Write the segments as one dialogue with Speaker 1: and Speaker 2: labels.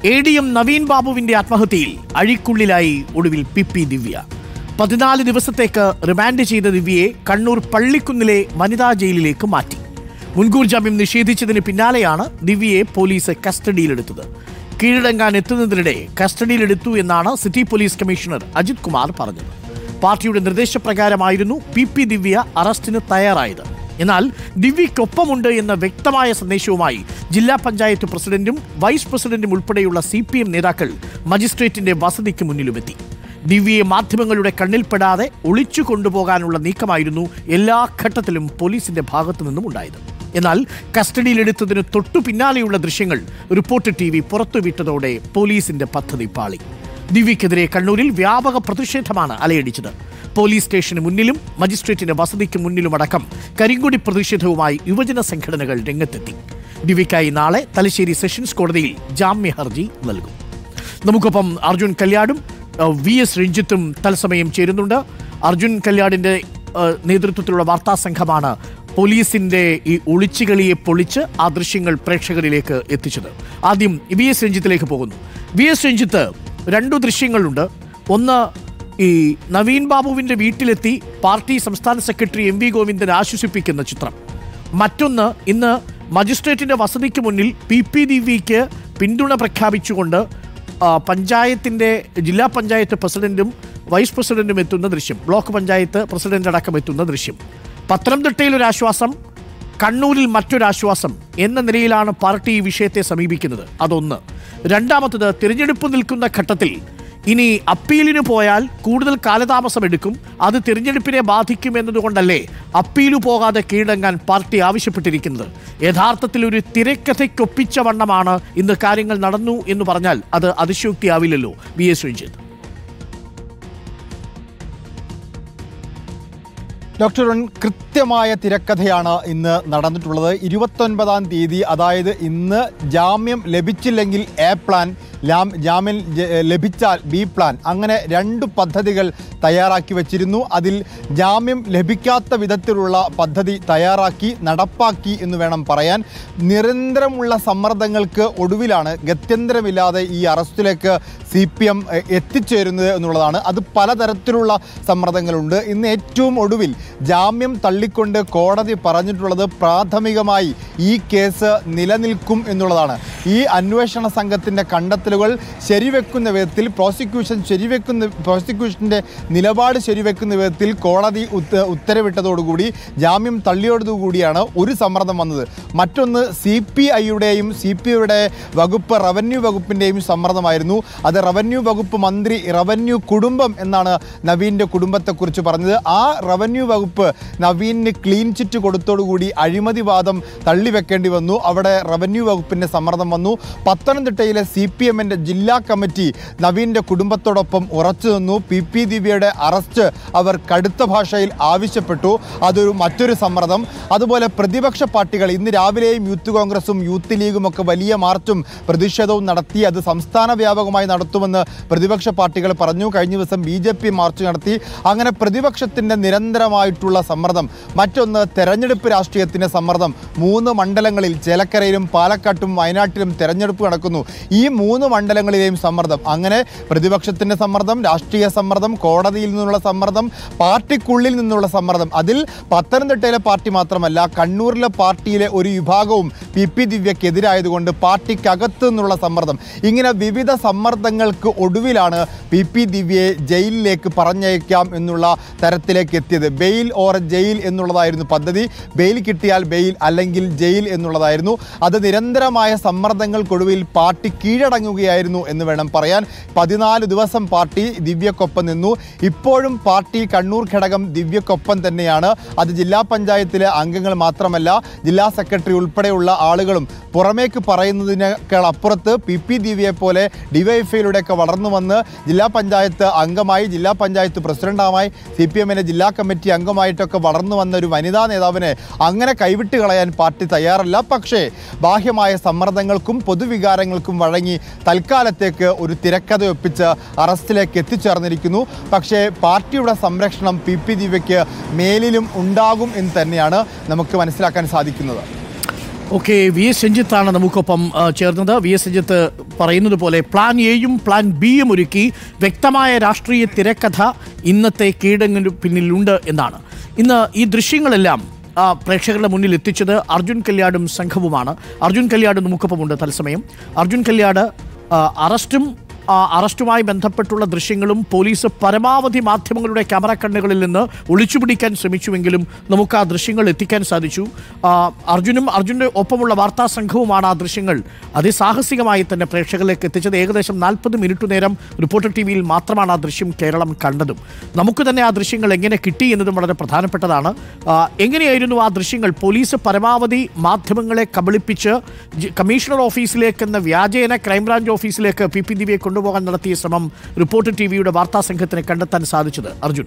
Speaker 1: A D M Naveen ബാബുവിന്റെ ആത്മഹത്യയിൽ അഴിക്കുള്ളിലായി ഒടുവിൽ P P ദിവ്യ പതിനാല് ദിവസത്തേക്ക് റിമാൻഡ് ചെയ്ത ദിവ്യയെ കണ്ണൂർ പള്ളിക്കുന്നിലെ വനിതാ ജയിലിലേക്ക് മാറ്റി മുൻകൂർ ജാമ്യം നിഷേധിച്ചതിന് പിന്നാലെയാണ് ദിവ്യയെ പോലീസ് കസ്റ്റഡിയിലെടുത്തത് കീഴടങ്ങാൻ എത്തുന്നതിനിടെ കസ്റ്റഡിയിലെടുത്തു എന്നാണ് city police commissioner Ajith Kumar പറഞ്ഞത് പാർട്ടിയുടെ നിർദ്ദേശപ്രകാരമായിരുന്നു പി പി ദിവ്യ അറസ്റ്റിന് തയ്യാറായത് എന്നാൽ ദിവ്യയ്ക്കൊപ്പമുണ്ട് എന്ന വ്യക്തമായ സന്ദേശവുമായി ജില്ലാ പഞ്ചായത്ത് പ്രസിഡന്റും വൈസ് പ്രസിഡന്റും ഉൾപ്പെടെയുള്ള സി പി എം നേതാക്കൾ മജിസ്ട്രേറ്റിന്റെ വസതിക്ക് മുന്നിലുമെത്തി ദിവ്യയെ മാധ്യമങ്ങളുടെ കണ്ണിൽപ്പെടാതെ ഒളിച്ചു കൊണ്ടുപോകാനുള്ള നീക്കമായിരുന്നു എല്ലാ ഘട്ടത്തിലും പോലീസിന്റെ ഭാഗത്തു നിന്നും ഉണ്ടായത് എന്നാൽ കസ്റ്റഡിയിലെടുത്തതിന് തൊട്ടു പിന്നാലെയുള്ള ദൃശ്യങ്ങൾ റിപ്പോർട്ടർ ടി വി പുറത്തുവിട്ടതോടെ പോലീസിന്റെ പദ്ധതി പാളി ദിവ്യക്കെതിരെ കണ്ണൂരിൽ വ്യാപക പ്രതിഷേധമാണ് അലയടിച്ചത് പോലീസ് സ്റ്റേഷന് മുന്നിലും മജിസ്ട്രേറ്റിന്റെ വസതിക്ക് മുന്നിലുമടക്കം കരിങ്കൊടി പ്രതിഷേധവുമായി യുവജന സംഘടനകൾ രംഗത്തെത്തി ദിവ്യയ്ക്കായി നാളെ തലശ്ശേരി സെഷൻസ് കോടതിയിൽ ജാമ്യ ഹർജി നൽകും നമുക്കൊപ്പം അർജുൻ കല്യാടും അഹ്, വി എസ് രഞ്ജിത്തും തത്സമയം ചേരുന്നുണ്ട് അർജുൻ കല്യാടിന്റെ അഹ്, നേതൃത്വത്തിലുള്ള വാർത്താ സംഘമാണ് പോലീസിന്റെ ഈ ഒളിച്ചുകളിയെ പൊളിച്ച് ആ ദൃശ്യങ്ങൾ പ്രേക്ഷകരിലേക്ക് എത്തിച്ചത് ആദ്യം വി എസ് രഞ്ജിത്തിലേക്ക് പോകുന്നു വി എസ് രഞ്ജിത്ത് രണ്ടു ദൃശ്യങ്ങളുണ്ട് ഒന്ന് ഈ നവീൻ ബാബുവിന്റെ വീട്ടിലെത്തി പാർട്ടി സംസ്ഥാന സെക്രട്ടറി എം വി ഗോവിന്ദൻ ആശ്വസിപ്പിക്കുന്ന ചിത്രം മറ്റൊന്ന് ഇന്ന് മജിസ്ട്രേറ്റിന്റെ വസതിക്ക് മുന്നിൽ പി പി ദിവ്യയ്ക്ക് പിന്തുണ പ്രഖ്യാപിച്ചുകൊണ്ട് ആ, പഞ്ചായത്തിന്റെ ജില്ലാ പഞ്ചായത്ത് പ്രസിഡന്റും വൈസ് പ്രസിഡന്റും എത്തുന്ന ദൃശ്യം ബ്ലോക്ക് പഞ്ചായത്ത് പ്രസിഡന്റ് അടക്കം എത്തുന്ന ദൃശ്യം പത്തനംതിട്ടയിൽ ഒരു ആശ്വാസം കണ്ണൂരിൽ മറ്റൊരാശ്വാസം എന്ന നിലയിലാണ് പാർട്ടി ഈ വിഷയത്തെ സമീപിക്കുന്നത് അതൊന്ന് രണ്ടാമത്തത് തിരഞ്ഞെടുപ്പ് നിൽക്കുന്ന ഘട്ടത്തിൽ ഇനി അപ്പീലിന് പോയാൽ കൂടുതൽ കാലതാമസം എടുക്കും അത് തിരഞ്ഞെടുപ്പിനെ ബാധിക്കും എന്നതുകൊണ്ടല്ലേ അപ്പീലു പോകാതെ കീഴടങ്ങാൻ പാർട്ടി ആവശ്യപ്പെട്ടിരിക്കുന്നത് യഥാർത്ഥത്തിൽ ഒരു തിരക്കഥയ്ക്കൊപ്പിച്ച വണ്ണമാണ് ഇന്ന് കാര്യങ്ങൾ നടന്നു എന്ന് പറഞ്ഞാൽ അത് അതിശയോക്തിയാവില്ലല്ലോ V S Ranjith
Speaker 2: doctor Arun കൃത്യമായ തിരക്കഥയാണ് ഇന്ന് നടന്നിട്ടുള്ളത് ഇരുപത്തൊൻപതാം തീയതി അതായത് ഇന്ന് ജാമ്യം ലഭിച്ചില്ലെങ്കിൽ എ പ്ലാൻ ലാം ജാമ്യം ജ- ലഭിച്ചാൽ ബി പ്ലാൻ അങ്ങനെ രണ്ട് പദ്ധതികൾ തയ്യാറാക്കി വച്ചിരുന്നു അതിൽ ജാമ്യം ലഭിക്കാത്ത വിധത്തിലുള്ള പദ്ധതി തയ്യാറാക്കി നടപ്പാക്കി എന്ന് വേണം പറയാൻ നിരന്തരമുള്ള സമ്മർദ്ദങ്ങൾക്ക് ഒടുവിലാണ് ഗത്യന്തരമില്ലാതെ ഈ അറസ്റ്റിലേക്ക് സി പി എം എത്തിച്ചേരുന്നത് എന്നുള്ളതാണ് അത് പലതരത്തിലുള്ള സമ്മർദ്ദങ്ങളുണ്ട് ഇന്ന് ഏറ്റവും ഒടുവിൽ ജാമ്യം തള്ളിക്കൊണ്ട് കോടതി പറഞ്ഞിട്ടുള്ളത് പ്രാഥമികമായി ഈ കേസ് നിലനിൽക്കും എന്നുള്ളതാണ് ഈ അന്വേഷണ സംഘത്തിൻ്റെ കണ്ടെത്തലുകൾ ശരിവെക്കുന്ന വിധത്തിൽ പ്രോസിക്യൂഷൻ ശരിവെക്കുന്ന പ്രോസിക്യൂഷൻ്റെ നിലപാട് ശരിവെക്കുന്ന വിധത്തിൽ കോടതി ഉത്ത ഉത്തരവിട്ടതോടുകൂടി ജാമ്യം തള്ളിയോടുകൂടിയാണ് ഒരു സമ്മർദ്ദം വന്നത് മറ്റൊന്ന് സി പി ഐയുടെയും സി പി ഐയുടെ വകുപ്പ് റവന്യൂ വകുപ്പിൻ്റെയും സമ്മർദ്ദമായിരുന്നു അത് റവന്യൂ വകുപ്പ് മന്ത്രി റവന്യൂ കുടുംബം എന്നാണ് നവീൻ്റെ കുടുംബത്തെക്കുറിച്ച് പറഞ്ഞത് ആ റവന്യൂ വകുപ്പ് നവീനിന് ക്ലീൻ ചിറ്റ് കൊടുത്തോടുകൂടി അഴിമതി വാദം തള്ളിവെക്കേണ്ടി വന്നു അവിടെ റവന്യൂ വകുപ്പിൻ്റെ സമ്മർദ്ദം വന്നു പത്തനംതിട്ടയിലെ സി പി എമ്മിൻ്റെ ജില്ലാ കമ്മിറ്റി നവീൻ്റെ കുടുംബത്തോടൊപ്പം ഉറച്ചു നിന്നു പി പി ദിവ്യയുടെ അറസ്റ്റ് അവർ കടുത്ത ഭാഷയിൽ ആവശ്യപ്പെട്ടു അതൊരു മറ്റൊരു സമ്മർദ്ദം അതുപോലെ പ്രതിപക്ഷ പാർട്ടികൾ ഇന്ന് രാവിലെയും യൂത്ത് കോൺഗ്രസും യൂത്ത് ലീഗും ഒക്കെ വലിയ മാർച്ചും പ്രതിഷേധവും നടത്തി അത് സംസ്ഥാന വ്യാപകമായി നടത്തുമെന്ന് പ്രതിപക്ഷ പാർട്ടികൾ പറഞ്ഞു കഴിഞ്ഞ ദിവസം ബി ജെ പി മാർച്ച് നടത്തി അങ്ങനെ പ്രതിപക്ഷത്തിൻ്റെ നിരന്തരമായിട്ടുള്ള സമ്മർദ്ദം മറ്റൊന്ന് തെരഞ്ഞെടുപ്പ് രാഷ്ട്രീയത്തിൻ്റെ സമ്മർദ്ദം മൂന്ന് മണ്ഡലങ്ങളിൽ ചേലക്കരയിലും പാലക്കാട്ടും വയനാട്ടിലും തെരഞ്ഞെടുപ്പ് നടക്കുന്നു ഈ മൂന്ന് മണ്ഡലങ്ങളിലെയും സമ്മർദ്ദം അങ്ങനെ പ്രതിപക്ഷത്തിൻ്റെ സമ്മർദ്ദം രാഷ്ട്രീയ സമ്മർദ്ദം കോടതിയിൽ നിന്നുള്ള സമ്മർദ്ദം പാർട്ടിക്കുള്ളിൽ നിന്നുള്ള സമ്മർദ്ദം അതിൽ പത്തനംതിട്ടയിലെ പാർട്ടി മാത്രമല്ല കണ്ണൂരിലെ പാർട്ടിയിലെ ഒരു വിഭാഗവും പി പി ദിവ്യക്കെതിരായതുകൊണ്ട് പാർട്ടിക്കകത്തു നിന്നുള്ള സമ്മർദ്ദം ഇങ്ങനെ വിവിധ സമ്മർദ്ദങ്ങൾക്ക് ഒടുവിലാണ് പി പി ദിവ്യയെ ജയിലിലേക്ക് പറഞ്ഞയക്കാം എന്നുള്ള തരത്തിലേക്ക് എത്തിയത് ബെയിൽ ഓർ ജയിൽ എന്നുള്ളതായിരുന്നു പദ്ധതി ബെയിൽ കിട്ടിയാൽ ബെയിൽ അല്ലെങ്കിൽ ജയിൽ എന്നുള്ളതായിരുന്നു അത് നിരന്തരമായ സമ്മർദ്ദങ്ങൾക്കൊടുവിൽ പാർട്ടി കീഴടങ്ങുകയായിരുന്നു എന്ന് വേണം പറയാൻ പതിനാല് ദിവസം പാർട്ടി ദിവ്യക്കൊപ്പം നിന്നു ഇപ്പോഴും പാർട്ടി കണ്ണൂർ ഘടകം ദിവ്യക്കൊപ്പം തന്നെയാണ് അത് ജില്ലാ പഞ്ചായത്തിലെ അംഗങ്ങൾ മാത്രമല്ല ജില്ലാ സെക്രട്ടറി ഉൾപ്പെടെയുള്ള ആളുകളും പുറമേക്ക് പറയുന്നതിനേക്കാൾ അപ്പുറത്ത് പി പി ദിവ്യയെ പോലെ ഡിവൈഎഫ്ഐയിലൂടെയൊക്കെ വളർന്നു വന്ന് ജില്ലാ പഞ്ചായത്ത് അംഗമായി ജില്ലാ പഞ്ചായത്ത് പ്രസിഡന്റാമായി സി പി എമ്മിൻ്റെ ജില്ലാ കമ്മിറ്റി അംഗമായിട്ടൊക്കെ വളർന്നു വന്ന ഒരു വനിതാ നേതാവിനെ അങ്ങനെ കൈവിട്ട് കളയാൻ പാർട്ടി തയ്യാറല്ല പക്ഷേ ബാഹ്യമായ സമ്മർദ്ദങ്ങൾക്കും പൊതുവികാരങ്ങൾക്കും വഴങ്ങി തൽക്കാലത്തേക്ക് ഒരു തിരക്കഥ ഒപ്പിച്ച് അറസ്റ്റിലേക്ക് എത്തിച്ചേർന്നിരിക്കുന്നു പക്ഷേ പാർട്ടിയുടെ സംരക്ഷണം പി പി ദിവ്യയ്ക്ക് മേലിലും ഉണ്ടാകും എന്ന് തന്നെയാണ് നമുക്ക് മനസ്സിലാക്കാൻ സാധിക്കുന്നത്
Speaker 1: ഓക്കെ വി എസ് രഞ്ജിത്താണ് നമുക്കൊപ്പം ആ, ചേർന്നത് വി എസ് രഞ്ജിത്ത് പറയുന്നത് പോലെ പ്ലാൻ എയും പ്ലാൻ ബിയും ഒരുക്കി വ്യക്തമായ രാഷ്ട്രീയ തിരക്കഥ ഇന്നത്തെ കീഴടങ്ങിന് പിന്നിലുണ്ട് എന്നാണ് ഇന്ന് ഈ ദൃശ്യങ്ങളെല്ലാം ആ, പ്രേക്ഷകരുടെ മുന്നിൽ എത്തിച്ചത് അർജുൻ കല്യാടും സംഘവുമാണ് അർജുൻ കല്യാട് നമുക്കൊപ്പമുണ്ട് തത്സമയം അർജുൻ കല്യാട് ആ, അറസ്റ്റും ആ, അറസ്റ്റുമായി ബന്ധപ്പെട്ടുള്ള ദൃശ്യങ്ങളും പോലീസ് പരമാവധി മാധ്യമങ്ങളുടെ ക്യാമറ കണ്ണുകളിൽ നിന്ന് ഒളിച്ചുപിടിക്കാൻ ശ്രമിച്ചുവെങ്കിലും നമുക്ക് ആ ദൃശ്യങ്ങൾ എത്തിക്കാൻ സാധിച്ചു ആ, അർജുനും അർജുൻ്റെ ഒപ്പമുള്ള വാർത്താ സംഘവുമാണ് ആ ദൃശ്യങ്ങൾ അതിസാഹസികമായി തന്നെ പ്രേക്ഷകരിലേക്ക് എത്തിച്ചത് ഏകദേശം നാൽപ്പത് മിനിറ്റ് നേരം റിപ്പോർട്ടർ ടി വിയിൽ മാത്രമാണ് ആ ദൃശ്യം കേരളം കണ്ടതും നമുക്ക് തന്നെ ആ ദൃശ്യങ്ങൾ എങ്ങനെ കിട്ടി എന്നതും വളരെ പ്രധാനപ്പെട്ടതാണ് ആ, എങ്ങനെയായിരുന്നു ആ ദൃശ്യങ്ങൾ പോലീസ് പരമാവധി മാധ്യമങ്ങളെ കബളിപ്പിച്ച് ജി- കമ്മീഷണർ ഓഫീസിലേക്ക് എന്ന വ്യാജേന ക്രൈംബ്രാഞ്ച് ഓഫീസിലേക്ക് പി പി ദിവ്യയെ കൊണ്ടുപോകാൻ നടത്തിയ ശ്രമം റിപ്പോർട്ടർ ടി വിയുടെ വാർത്താ സംഘത്തിന് കണ്ടെത്താൻ സാധിച്ചത് അർജുൻ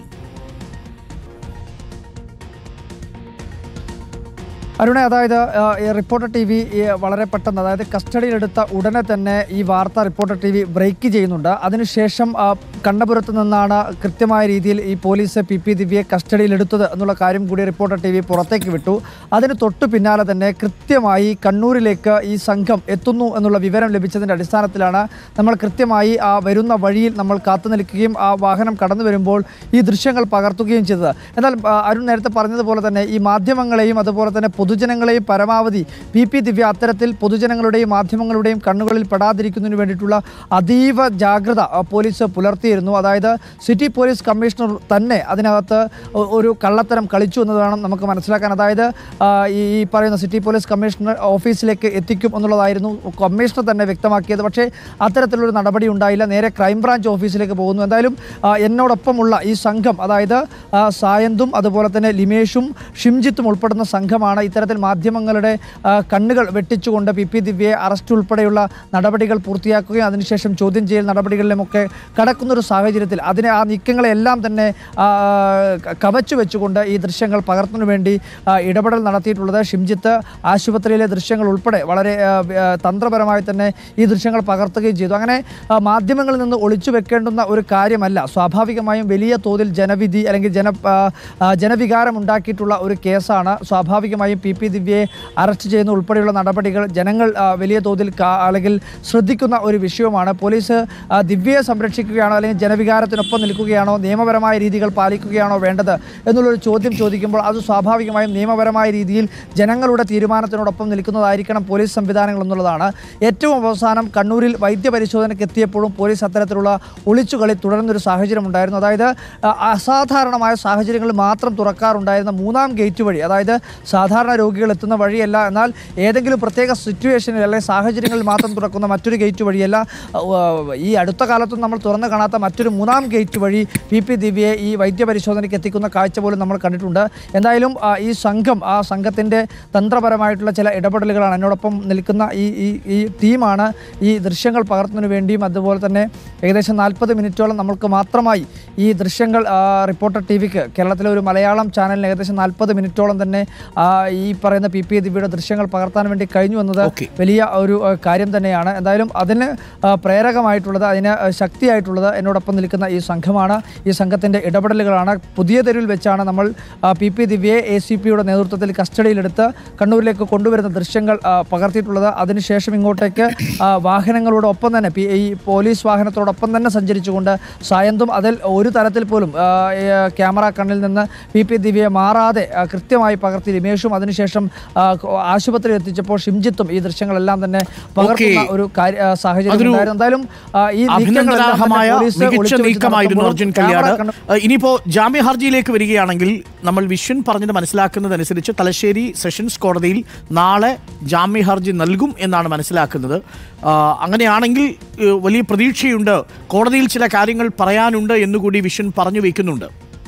Speaker 3: അരുണെ അതായത് ആ, ഈ റിപ്പോർട്ടർ ടി വി ഈ വളരെ പെട്ടെന്ന് അതായത് കസ്റ്റഡിയിലെടുത്ത ഉടനെ തന്നെ ഈ വാർത്ത റിപ്പോർട്ടർ ടി വി ബ്രേക്ക് ചെയ്യുന്നുണ്ട് അതിനുശേഷം ആ, കണ്ണപുരത്ത് നിന്നാണ് കൃത്യമായ രീതിയിൽ ഈ പോലീസ് പി പി ദിവ്യയെ കസ്റ്റഡിയിലെടുത്തത് എന്നുള്ള കാര്യം കൂടി റിപ്പോർട്ടർ ടി വി പുറത്തേക്ക് വിട്ടു അതിന് തൊട്ടു പിന്നാലെ തന്നെ കൃത്യമായി കണ്ണൂരിലേക്ക് ഈ സംഘം എത്തുന്നു എന്നുള്ള വിവരം ലഭിച്ചതിൻ്റെ അടിസ്ഥാനത്തിലാണ് നമ്മൾ കൃത്യമായി ആ വരുന്ന വഴിയിൽ നമ്മൾ കാത്തു നിൽക്കുകയും ആ വാഹനം കടന്നു വരുമ്പോൾ ഈ ദൃശ്യങ്ങൾ പകർത്തുകയും ചെയ്തത് എന്നാൽ ആ, അരുൺ നേരത്തെ പറഞ്ഞതുപോലെ തന്നെ ഈ മാധ്യമങ്ങളെയും അതുപോലെ തന്നെ പൊതുജനങ്ങളെയും പരമാവധി പി പി ദിവ്യ അത്തരത്തിൽ പൊതുജനങ്ങളുടെയും മാധ്യമങ്ങളുടെയും കണ്ണുകളിൽ പെടാതിരിക്കുന്നതിന് വേണ്ടിയിട്ടുള്ള അതീവ ജാഗ്രത ആ, പോലീസ് പുലർത്തിയിരുന്നു അതായത് സിറ്റി പോലീസ് കമ്മീഷണർ തന്നെ അതിനകത്ത് ഒ- ഒരു കള്ളത്തരം കളിച്ചു എന്ന് വേണം നമുക്ക് മനസ്സിലാക്കാൻ അതായത് ആ, ഈ ഈ പറയുന്ന സിറ്റി പോലീസ് കമ്മീഷണർ ഓഫീസിലേക്ക് എത്തിക്കും എന്നുള്ളതായിരുന്നു കമ്മീഷണർ തന്നെ വ്യക്തമാക്കിയത് പക്ഷേ അത്തരത്തിലൊരു നടപടി ഉണ്ടായില്ല നേരെ ക്രൈംബ്രാഞ്ച് ഓഫീസിലേക്ക് പോകുന്നു എന്തായാലും ആ, എന്നോടൊപ്പമുള്ള ഈ സംഘം അതായത് ആ, സായന്തും അതുപോലെ തന്നെ ലിമേഷും ഷിംജിത്തും ഉൾപ്പെടുന്ന സംഘമാണ് ഇത്തരത്തിൽ മാധ്യമങ്ങളുടെ ആ, കണ്ണുകൾ വെട്ടിച്ചുകൊണ്ട് പി പി ദിവ്യയെ അറസ്റ്റ് ഉൾപ്പെടെയുള്ള നടപടികൾ പൂർത്തിയാക്കുകയും അതിനുശേഷം ചോദ്യം ചെയ്യൽ നടപടികളിലുമൊക്കെ കടക്കുന്നൊരു സാഹചര്യത്തിൽ അതിനെ ആ നീക്കങ്ങളെല്ലാം തന്നെ ആ, ക- കവച്ചു വെച്ചുകൊണ്ട് ഈ ദൃശ്യങ്ങൾ പകർത്തുന്നതിന് വേണ്ടി ആ, ഇടപെടൽ നടത്തിയിട്ടുള്ളത് ഷിംജിത്ത് ആശുപത്രിയിലെ ദൃശ്യങ്ങൾ ഉൾപ്പെടെ വളരെ ആ, ആ, തന്ത്രപരമായി തന്നെ ഈ ദൃശ്യങ്ങൾ പകർത്തുകയും ചെയ്തു അങ്ങനെ ആ, മാധ്യമങ്ങളിൽ നിന്ന് ഒളിച്ചു വെക്കേണ്ടുന്ന ഒരു കാര്യമല്ല സ്വാഭാവികമായും വലിയ തോതിൽ ജനവിധി അല്ലെങ്കിൽ ജന ആ, ആ, ജനവികാരം ഉണ്ടാക്കിയിട്ടുള്ള ഒരു കേസാണ് സ്വാഭാവികമായും പി പി ദിവ്യയെ അറസ്റ്റ് ചെയ്യുന്ന ഉൾപ്പെടെയുള്ള നടപടികൾ ജനങ്ങൾ ആ, വലിയ തോതിൽ കാ- അല്ലെങ്കിൽ ശ്രദ്ധിക്കുന്ന ഒരു വിഷയമാണ് പോലീസ് ആ, ദിവ്യയെ സംരക്ഷിക്കുകയാണോ അല്ലെങ്കിൽ ജനവികാരത്തിനൊപ്പം നിൽക്കുകയാണോ നിയമപരമായ രീതികൾ പാലിക്കുകയാണോ വേണ്ടത് എന്നുള്ളൊരു ചോദ്യം ചോദിക്കുമ്പോൾ അത് സ്വാഭാവികമായും നിയമപരമായ രീതിയിൽ ജനങ്ങളുടെ തീരുമാനത്തിനോടൊപ്പം നിൽക്കുന്നതായിരിക്കണം പോലീസ് സംവിധാനങ്ങൾ എന്നുള്ളതാണ് ഏറ്റവും അവസാനം കണ്ണൂരിൽ വൈദ്യപരിശോധനയ്ക്ക് എത്തിയപ്പോഴും പോലീസ് അത്തരത്തിലുള്ള ഒളിച്ചുകളി തുടരുന്നൊരു സാഹചര്യം ഉണ്ടായിരുന്നു അതായത് ആ, അസാധാരണമായ സാഹചര്യങ്ങളിൽ മാത്രം തുറക്കാറുണ്ടായിരുന്ന മൂന്നാം ഗേറ്റ് വഴി അതായത് സാധാരണ രോഗികൾ എത്തുന്ന വഴിയല്ല എന്നാൽ ഏതെങ്കിലും പ്രത്യേക സിറ്റുവേഷനിൽ അല്ലെങ്കിൽ സാഹചര്യങ്ങളിൽ മാത്രം തുറക്കുന്ന മറ്റൊരു ഗേറ്റ് വഴിയല്ല ആ, ഈ അടുത്ത കാലത്തും നമ്മൾ തുറന്നു കാണാത്ത മറ്റൊരു മൂന്നാം ഗേറ്റ് വഴി പി പി ദിവ്യയെ ഈ വൈദ്യപരിശോധനയ്ക്ക് എത്തിക്കുന്ന കാഴ്ച പോലും നമ്മൾ കണ്ടിട്ടുണ്ട് എന്തായാലും ആ, ഈ സംഘം ആ സംഘത്തിൻ്റെ തന്ത്രപരമായിട്ടുള്ള ചില ഇടപെടലുകളാണ് എന്നോടൊപ്പം നിൽക്കുന്ന ഈ ഈ ഈ ടീമാണ് ഈ ദൃശ്യങ്ങൾ പകർത്തുന്നതിന് വേണ്ടിയും അതുപോലെ തന്നെ ഏകദേശം നാൽപ്പത് മിനിറ്റോളം നമ്മൾക്ക് മാത്രമായി ഈ ദൃശ്യങ്ങൾ ആ, റിപ്പോർട്ടർ ടി വിക്ക് കേരളത്തിലെ ഒരു മലയാളം ചാനലിന് ഏകദേശം നാൽപ്പത് മിനിറ്റോളം തന്നെ ആ, ഈ പറയുന്ന പി പി ദിവ്യയുടെ ദൃശ്യങ്ങൾ പകർത്താൻ വേണ്ടി കഴിഞ്ഞു എന്നത്
Speaker 1: Okay.
Speaker 3: വലിയ ഒരു ആ, കാര്യം തന്നെയാണ് എന്തായാലും അതിന് ആ, പ്രേരകമായിട്ടുള്ളത് അതിന് ആ, ശക്തിയായിട്ടുള്ളത് എന്നോടൊപ്പം നിൽക്കുന്ന ഈ സംഘമാണ് ഈ സംഘത്തിൻ്റെ ഇടപെടലുകളാണ് പുതിയ തെരുവിൽ വെച്ചാണ് നമ്മൾ ആ, പി പി ദിവ്യയെ എ സി പിയുടെ നേതൃത്വത്തിൽ കസ്റ്റഡിയിലെടുത്ത് കണ്ണൂരിലേക്ക് കൊണ്ടുവരുന്ന ദൃശ്യങ്ങൾ ആ, പകർത്തിയിട്ടുള്ളത് അതിനുശേഷം ഇങ്ങോട്ടേക്ക് ആ, വാഹനങ്ങളോട് ഒപ്പം തന്നെ പി ഈ പോലീസ് വാഹനത്തോടൊപ്പം തന്നെ സഞ്ചരിച്ചുകൊണ്ട് സായന്തും അതിൽ ഒരു തരത്തിൽ പോലും ആ, ഈ, ക്യാമറ കണ്ണിൽ നിന്ന് പി പി ദിവ്യയെ മാറാതെ ആ, കൃത്യമായി പകർത്തി രമേഷും അതിനുശേഷം ആ, ആശുപത്രിയിൽ എത്തിച്ചപ്പോൾ ഷിംജിത്തും ഈ ദൃശ്യങ്ങളെല്ലാം തന്നെ പകർത്തുന്ന
Speaker 1: Okay.
Speaker 3: ഒരു കാര്യ- ആ, സാഹചര്യം
Speaker 1: അതൊരു
Speaker 3: ഉണ്ടായിരുന്നു എന്തായാലും ആ, ഈ നീക്കങ്ങളെല്ലാം തന്നെ
Speaker 1: അഭിനന്ദനാർഹമായ
Speaker 3: പോലീസ്
Speaker 1: മികച്ച
Speaker 3: ഒളിച്ചു വെച്ച്
Speaker 1: നീക്കമായിരുന്നു
Speaker 3: നടത്തുമ്പോൾ
Speaker 1: അർജുൻ
Speaker 3: ക്യാമറ
Speaker 1: കല്യാട്
Speaker 3: കണ്ണ്
Speaker 1: ഏഹ് ഇനിയിപ്പോ ജാമ്യ ഹർജിയിലേക്ക് വരികയാണെങ്കിൽ നമ്മൾ വിശ്വൻ പറഞ്ഞത് മനസ്സിലാക്കുന്നതനുസരിച്ച് തലശ്ശേരി സെഷൻസ് കോടതിയിൽ നാളെ ജാമ്യ ഹർജി നൽകും എന്നാണ് മനസ്സിലാക്കുന്നത് ആ, അങ്ങനെയാണെങ്കിൽ ഏഹ് വലിയ പ്രതീക്ഷയുണ്ട് കോടതിയിൽ ചില കാര്യങ്ങൾ പറയാനുണ്ട് എന്നുകൂടി വിശ്വൻ പറഞ്ഞു വയ്ക്കുന്നുണ്ട്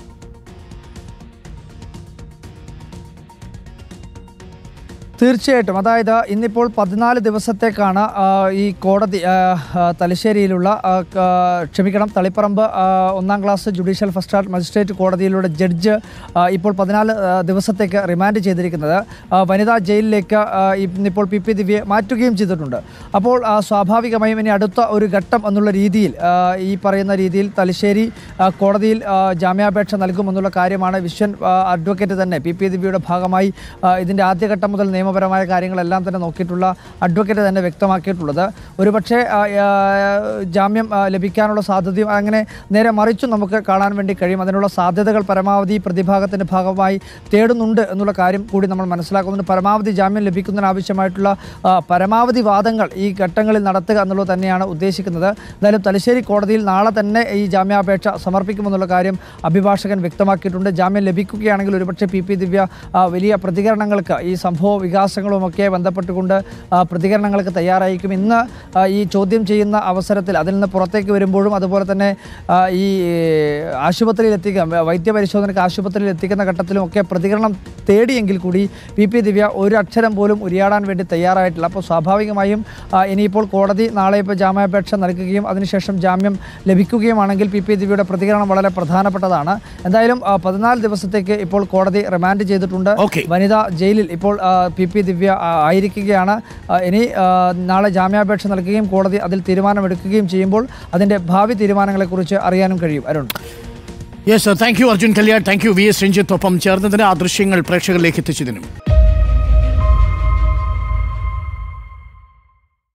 Speaker 3: തീർച്ചയായിട്ടും അതായത് ഇന്നിപ്പോൾ പതിനാല് ദിവസത്തേക്കാണ് ആ, ഈ കോടതി ആ, ആ, തലശ്ശേരിയിലുള്ള ആ, ക- ക്ഷമിക്കണം തളിപ്പറമ്പ് ആ, ഒന്നാം class judicial first class magistrate കോടതിയിലൂടെ ജഡ്ജ് ആ, ഇപ്പോൾ പതിനാല് ആ, ദിവസത്തേക്ക് റിമാൻഡ് ചെയ്തിരിക്കുന്നത് ആ, വനിതാ ജയിലിലേക്ക് ആ, ഇന്നിപ്പോൾ പി പി ദിവ്യയെ മാറ്റുകയും ചെയ്തിട്ടുണ്ട് അപ്പോൾ ആ, സ്വാഭാവികമായും ഇനി അടുത്ത ഒരു ഘട്ടം എന്നുള്ള രീതിയിൽ ആ, ഈ പറയുന്ന രീതിയിൽ തലശ്ശേരി ആ, കോടതിയിൽ ആ, ജാമ്യാപേക്ഷ നൽകുമെന്നുള്ള കാര്യമാണ് വിശ്വൻ ആ, അഡ്വക്കേറ്റ് തന്നെ പി പി ദിവ്യയുടെ ഭാഗമായി ആ, ഇതിൻ്റെ ആദ്യഘട്ടം മുതൽ നിയമപര നിയമപരമായ കാര്യങ്ങളെല്ലാം തന്നെ നോക്കിയിട്ടുള്ള അഡ്വക്കേറ്റ് തന്നെ വ്യക്തമാക്കിയിട്ടുള്ളത് ഒരുപക്ഷെ ആ, ആ, ജാമ്യം ആ, ലഭിക്കാനുള്ള സാധ്യതയും അങ്ങനെ നേരെ മറിച്ചും നമുക്ക് കാണാൻ വേണ്ടി കഴിയും അതിനുള്ള സാധ്യതകൾ പരമാവധി പ്രതിഭാഗത്തിൻ്റെ ഭാഗമായി തേടുന്നുണ്ട് എന്നുള്ള കാര്യം കൂടി നമ്മൾ മനസ്സിലാക്കുന്നുണ്ട് പരമാവധി ജാമ്യം ലഭിക്കുന്നതിനാവശ്യമായിട്ടുള്ള ആ, പരമാവധി വാദങ്ങൾ ഈ ഘട്ടങ്ങളിൽ നടത്തുക എന്നുള്ളത് തന്നെയാണ് ഉദ്ദേശിക്കുന്നത് എന്തായാലും തലശ്ശേരി കോടതിയിൽ നാളെ തന്നെ ഈ ജാമ്യാപേക്ഷ സമർപ്പിക്കുമെന്നുള്ള കാര്യം അഭിഭാഷകൻ വ്യക്തമാക്കിയിട്ടുണ്ട് ജാമ്യം ലഭിക്കുകയാണെങ്കിൽ ഒരുപക്ഷെ പി പി ദിവ്യ ആ, വലിയ പ്രതികരണങ്ങൾക്ക് ഈ സംഭവ വികാസങ്ങളുമൊക്കെ ബന്ധപ്പെട്ടുകൊണ്ട് ആ, പ്രതികരണങ്ങൾക്ക് തയ്യാറായിരിക്കും ഇന്ന് ആ, ഈ ചോദ്യം ചെയ്യുന്ന അവസരത്തിൽ അതിൽ നിന്ന് പുറത്തേക്ക് വരുമ്പോഴും അതുപോലെ തന്നെ ആ, ഈ ആശുപത്രിയിൽ എത്തിക്കുക വൈദ്യപരിശോധനയ്ക്ക് ആശുപത്രിയിൽ എത്തിക്കുന്ന ഘട്ടത്തിലും ഒക്കെ പ്രതികരണം തേടിയെങ്കിൽ കൂടി പി പി ദിവ്യ ഒരു അക്ഷരം പോലും ഉരിയാടാൻ വേണ്ടി തയ്യാറായിട്ടില്ല അപ്പോൾ സ്വാഭാവികമായും ആ, ഇനിയിപ്പോൾ കോടതി നാളെ ഇപ്പോൾ ജാമ്യാപേക്ഷ നൽകുകയും അതിനുശേഷം ജാമ്യം ലഭിക്കുകയുമാണെങ്കിൽ പി പി ദിവ്യയുടെ പ്രതികരണം വളരെ പ്രധാനപ്പെട്ടതാണ് എന്തായാലും ആ, പതിനാല് ദിവസത്തേക്ക് ഇപ്പോൾ കോടതി റിമാൻഡ് ചെയ്തിട്ടുണ്ട്
Speaker 1: Okay.
Speaker 3: വനിതാ ജയിലിൽ ഇപ്പോൾ ആ, പി പി ദിവ്യ ആ, ആയിരിക്കുകയാണ് ആ, ഇനി ആ, നാളെ ജാമ്യാപേക്ഷ നൽകുകയും കോടതി അതിൽ തീരുമാനമെടുക്കുകയും ചെയ്യുമ്പോൾ അതിൻ്റെ ഭാവി തീരുമാനങ്ങളെക്കുറിച്ച് അറിയാനും കഴിയും Arun
Speaker 1: yes thank you Arjun Kalyan thank you V S Ranjith ഒപ്പം ചേർന്നതിന് ആ ദൃശ്യങ്ങൾ പ്രേക്ഷകരിലേക്ക് എത്തിച്ചതിനും